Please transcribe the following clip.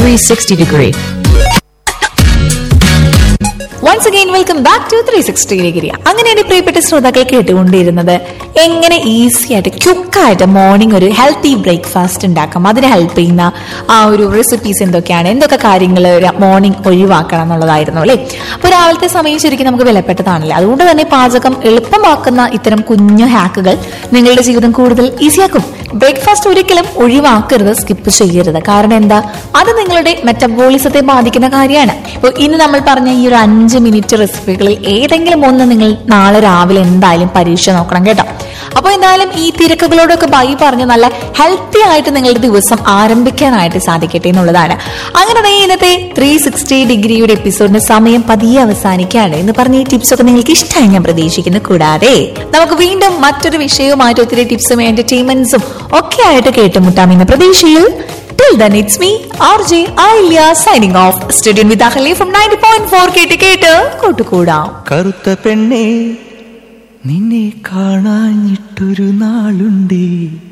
360 degree. Once again welcome back to three sixty degree അങ്ങനെ എന്റെ പ്രിയപ്പെട്ട ശ്രോതാക്കൾ കേട്ടുകൊണ്ടിരുന്നത് എങ്ങനെ ഈസി ആയിട്ട് ക്യുക്കായിട്ട് മോർണിംഗ് ഒരു ഹെൽത്തി ബ്രേക്ക്ഫാസ്റ്റ് ഉണ്ടാക്കാം അതിനെ ഹെൽപ്പ് ചെയ്യുന്ന ആ ഒരു റെസിപ്പീസ് എന്തൊക്കെയാണ് എന്തൊക്കെ കാര്യങ്ങൾ മോർണിംഗ് ഒഴിവാക്കണം എന്നുള്ളതായിരുന്നു അല്ലേ അപ്പോൾ രാവിലത്തെ സമയം ശരിക്കും നമുക്ക് വിലപ്പെട്ടതാണല്ലേ അതുകൊണ്ട് തന്നെ പാചകം എളുപ്പമാക്കുന്ന ഇത്തരം കുഞ്ഞു ഹാക്കുകൾ നിങ്ങളുടെ ജീവിതം കൂടുതൽ ഈസിയാക്കും ബ്രേക്ക്ഫാസ്റ്റ് ഒരിക്കലും ഒഴിവാക്കരുത് സ്കിപ്പ് ചെയ്യരുത് കാരണം എന്താ അത് നിങ്ങളുടെ മെറ്റബോളിസത്തെ ബാധിക്കുന്ന കാര്യമാണ് ഇപ്പോൾ ഇന്ന് നമ്മൾ പറഞ്ഞ ഈ ഒരു അഞ്ച് മിനിറ്റ് റെസിപ്പികളിൽ ഏതെങ്കിലും ഒന്ന് നിങ്ങൾ നാളെ രാവിലെ എന്തായാലും പരീക്ഷ നോക്കണം കേട്ടോ അപ്പോൾ എന്തായാലും ഈ തിരക്കുകളോടൊക്കെ ബൈ പറഞ്ഞ് നല്ല ഹെൽത്തി ആയിട്ട് നിങ്ങളുടെ ദിവസം ആരംഭിക്കാനായിട്ട് സാധിക്കട്ടെ എന്നുള്ളതാണ് അങ്ങനെ ദേ ഇന്നത്തെ ത്രീ സിക്സ്റ്റി ഡിഗ്രിയുടെ എപ്പിസോഡിന്റെ സമയം പതിയെ അവസാനിക്കുകയാണ് എന്ന് പറഞ്ഞ ഈ ടിപ്സ് ഒക്കെ നിങ്ങൾക്ക് ഇഷ്ടമായി ഞാൻ പ്രതീക്ഷിക്കുന്നു കൂടാതെ നമുക്ക് വീണ്ടും മറ്റൊരു വിഷയവുമായിട്ട് ഒത്തിരി ടിപ്സും എന്റർടൈൻമെന്റ്സും ഒക്കെ ആയിട്ട് കേട്ടുമുട്ടാം എന്ന പ്രതീക്ഷയിൽ Till then, it's me, RJ Ailya, signing off. Studio with Ahali from 90.4 കേട്ട് കേട്ട് കൂട്ടുകൂടാം കറുത്ത പെണ്ണേ നിന്നെ കാണാഞ്ഞിട്ടൊരു നാളുണ്ടേ